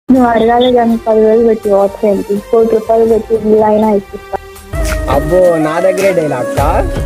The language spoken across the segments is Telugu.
నువ్వు అడగాలి కానీ పదివేలు పెట్టి వాచ్ ఏంటి కోటి రూపాయలు పెట్టి బిల్ అయినా ఇచ్చిస్తా అబ్బో నా దగ్గరే డైలాగ్సా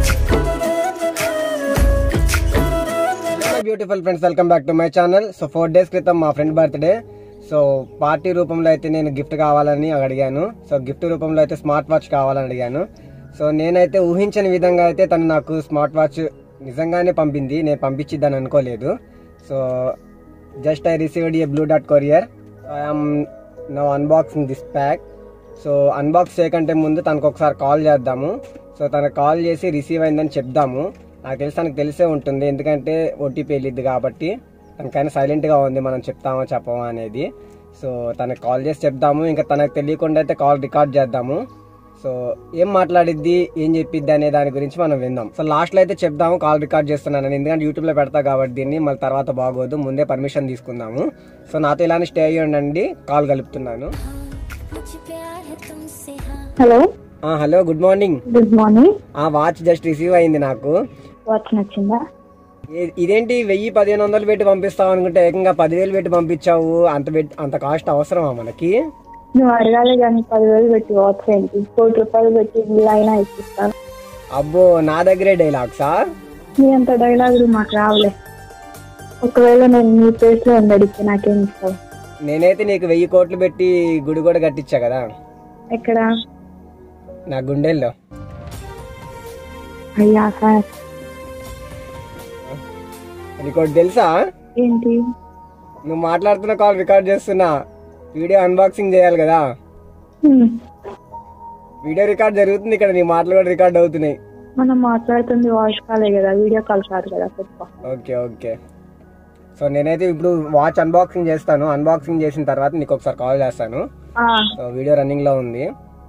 beautiful friends welcome back to my channel so four days క్రితం మా ఫ్రెండ్ బర్త్డే సో పార్టీ రూపంలో అయితే నేను గిఫ్ట్ కావాలని అడిగాను సో గిఫ్ట్ రూపంలో అయితే స్మార్ట్ వాచ్ కావాలని అడిగాను సో నేనైతే ఊహించని విధంగా అయితే తను నాకు స్మార్ట్ వాచ్ నిజంగానే పంపింది నేను పంపించిద్దని అనుకోలేదు so just I received a blue డాట్ courier I'm now unboxing this pack so unbox చేయకంటే ముందు తనకు ఒకసారి కాల్ చేద్దాము సో తనకు కాల్ చేసి రిసీవ్ అయిందని చెప్దాము నాకు తెలిసి తనకు తెలిసే ఉంటుంది ఎందుకంటే ఓటీపీ వెళ్ళిద్ది కాబట్టి తనకైనా సైలెంట్గా ఉంది మనం చెప్తామా చెప్పమా అనేది సో తనకు కాల్ చేసి చెప్దాము ఇంకా తనకు తెలియకుండా అయితే కాల్ రికార్డ్ చేద్దాము సో ఏం మాట్లాడిద్ది ఏం చెప్పిద్ది అనే దాని గురించి మనం విందాం సో లాస్ట్ లో అయితే చెప్దాము కాల్ రికార్డ్ చేస్తున్నాను ఎందుకంటే యూట్యూబ్ లో పెడతా కాబట్టి దీన్ని మళ్ళీ తర్వాత బాగోదు ముందే పర్మిషన్ తీసుకుందాము సో నాతో ఇలానే స్టే అయ్యి ఉండండి కాల్ కలుపుతున్నాను मुझे प्यार है तुमसे हाँ హలో ఆ, hello good morning good morning ఆ వాచ్ జస్ట్ రిసీవ్ అయింది నాకు వాచ్ నచ్చిందా ఇ- ఇదేంటి వెయ్యి పదిహేను వందలు పెట్టి పంపిస్తావు అనుకుంటే ఏకంగా పదివేలు పెట్టి పంపించావు అంత పెట్టి అంత కాస్ట్ అవసరమా మనకి నువ్వు అడగాలి కానీ పదివేలు పెట్టి వాచ్ ఏంటి కోటి రూపాయలు పెట్టి బిల్ అయినా ఇచ్చిస్తాను అబ్బో నా దగ్గరే డైలాగ్సా నీ అంత డైలాగులు మాకు రావులే ఒకవేళ నేను నీ ప్లేస్ లో ఉండి అడిగితే నాకేం ఇస్తావు నేనైతే నీకు వెయ్యి కోట్లు పెట్టి గుడి కూడా కట్టించా కదా ఎక్కడ నా గుండెల్లో అయ్యా సార్ నీకు ఒకటి తెలుసా ఏంటి నువ్వు మాట్లాడుతున్న కాల్ రికార్డ్ చేస్తున్నా వీడియో అన్బాక్సింగ్ చేయాలి కదా హ్మ్. వీడియో రికార్డ్ జరుగుతుంది ఇక్కడ నీ మాటలు కూడా రికార్డ్ అవుతున్నాయి మనం మాట్లాడుతుంది వాయిస్ కాలే కదా వీడియో కాల్ కాదు కదా చెప్ప ఓకే ఓకే సో నేనైతే ఇప్పుడు వాచ్ అన్బాక్సింగ్ చేస్తాను అన్బాక్సింగ్ చేసిన తర్వాత నీకు ఒకసారి కాల్ చేస్తాను ఆ, సో వీడియో రన్నింగ్ లో ఉంది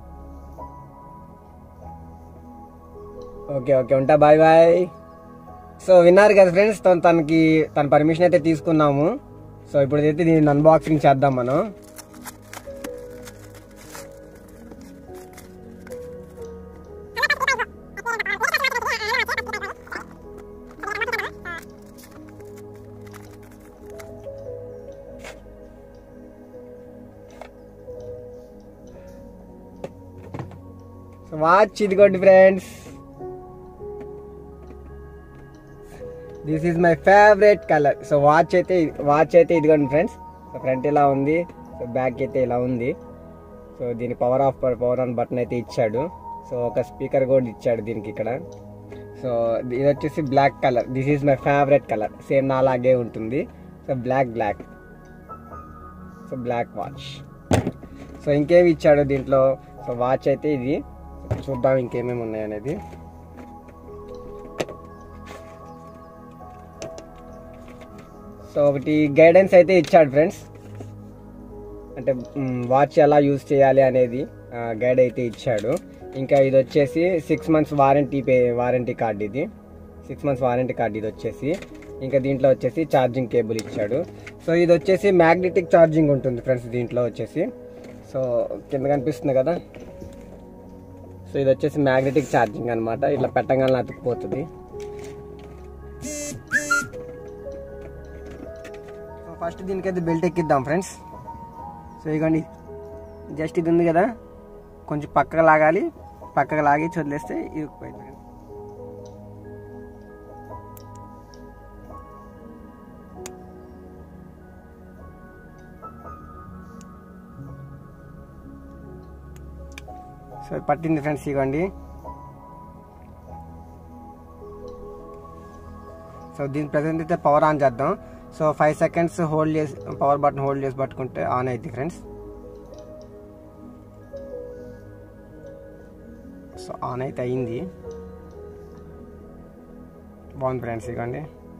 ఓకే ఓకే ఉంటా బాయ్ బాయ్ సో విన్నారు కదా ఫ్రెండ్స్ తన తనకి తన పర్మిషన్ అయితే తీసుకున్నాము సో ఇప్పుడు అయితే దీన్ని అన్బాక్సింగ్ చేద్దాం మనం సో వాచ్ ఇదిగోండి friends this is my favourite colour so watch అయితే వాచ్ అయితే ఇదిగోండి ఫ్రెండ్స్ సో ఫ్రంట్ ఇలా ఉంది సో బ్యాక్ అయితే ఇలా ఉంది సో దీని power off power on button అయితే ఇచ్చాడు సో ఒక స్పీకర్ కూడా ఇచ్చాడు దీనికి ఇక్కడ సో ఇది వచ్చేసి black colour this is my favourite colour same నా అలాగే ఉంటుంది so black black so black watch so ఇంకేమి ఇచ్చాడు దీంట్లో సో వాచ్ అయితే ఇది చూద్దాం ఇంకేమేమి ఉన్నాయి అనేది సో ఒకటి గైడెన్స్ అయితే ఇచ్చాడు ఫ్రెండ్స్ అంటే వాచ్ ఎలా యూజ్ చేయాలి అనేది గైడ్ అయితే ఇచ్చాడు ఇంకా ఇది వచ్చేసి సిక్స్ మంత్స్ వారంటీ పే వారంటీ కార్డ్ ఇది సిక్స్ మంత్స్ వారంటీ కార్డ్ ఇది వచ్చేసి ఇంకా దీంట్లో వచ్చేసి ఛార్జింగ్ కేబుల్ ఇచ్చాడు సో ఇది వచ్చేసి మ్యాగ్నెటిక్ ఛార్జింగ్ ఉంటుంది ఫ్రెండ్స్ దీంట్లో వచ్చేసి సో కింద కనిపిస్తుంది కదా సో ఇది వచ్చేసి మ్యాగ్నెటిక్ ఛార్జింగ్ అనమాట ఇట్లా పెట్టగానే అతుక్కుపోతుంది సో ఫస్ట్ దీనికైతే బెల్ట్ ఎక్కిద్దాం ఫ్రెండ్స్ సో ఇగోండి జస్ట్ ఇది ఉంది కదా కొంచెం పక్కకు లాగాలి పక్కకు లాగి వదిలేస్తే ఇరుక్కుపోయింది సో ఇది పట్టింది ఫ్రెండ్స్ ఇవ్వండి సో దీని ప్రజెంట్ అయితే పవర్ ఆన్ చేద్దాం సో ఫైవ్ సెకండ్స్ హోల్డ్ చేసి పవర్ బటన్ హోల్డ్ చేసి పట్టుకుంటే ఆన్ అయింది ఫ్రెండ్స్ సో ఆన్ అయితే అయింది బాగుంది ఫ్రెండ్స్ ఇవ్వండి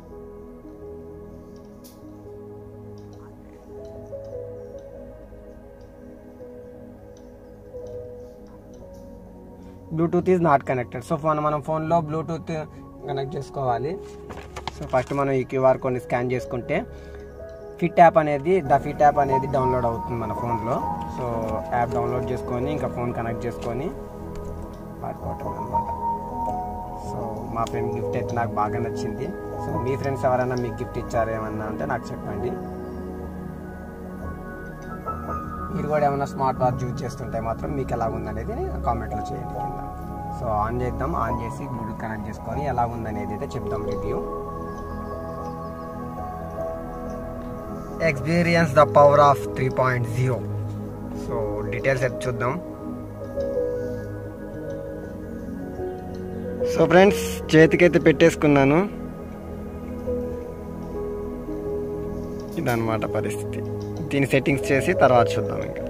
bluetooth is not connected so phone మనం ఫోన్లో బ్లూటూత్ కనెక్ట్ చేసుకోవాలి సో ఫస్ట్ మనం ఈ క్యూఆర్ కోడ్ని స్కాన్ చేసుకుంటే ఫిట్ యాప్ అనేది ద ఫిట్ యాప్ అనేది డౌన్లోడ్ అవుతుంది మన ఫోన్లో సో యాప్ డౌన్లోడ్ చేసుకొని ఇంకా ఫోన్ కనెక్ట్ చేసుకొని వాడుకోవటం అనమాట సో మా ఫ్రెండ్ గిఫ్ట్ అయితే నాకు బాగా నచ్చింది సో మీ ఫ్రెండ్స్ ఎవరైనా మీకు గిఫ్ట్ ఇచ్చారు ఏమన్నా అంటే నాకు చెప్పండి మీరు కూడా ఏమైనా స్మార్ట్ వాచ్ యూజ్ చేస్తుంటే మాత్రం మీకు ఎలా ఉందనేది కామెంట్లో చేయండి కింద సో ఆన్ చేద్దాం ఆన్ చేసి బ్లూటూత్ కనెక్ట్ చేసుకొని ఎలా ఉందనేది అయితే చెప్దాం review experience the power off three point zero so details అయితే చూద్దాం సో ఫ్రెండ్స్ చేతికైతే పెట్టేసుకున్నాను ఇదన్నమాట పరిస్థితి దీని సెట్టింగ్స్ చేసి తర్వాత చూద్దాం ఇంకా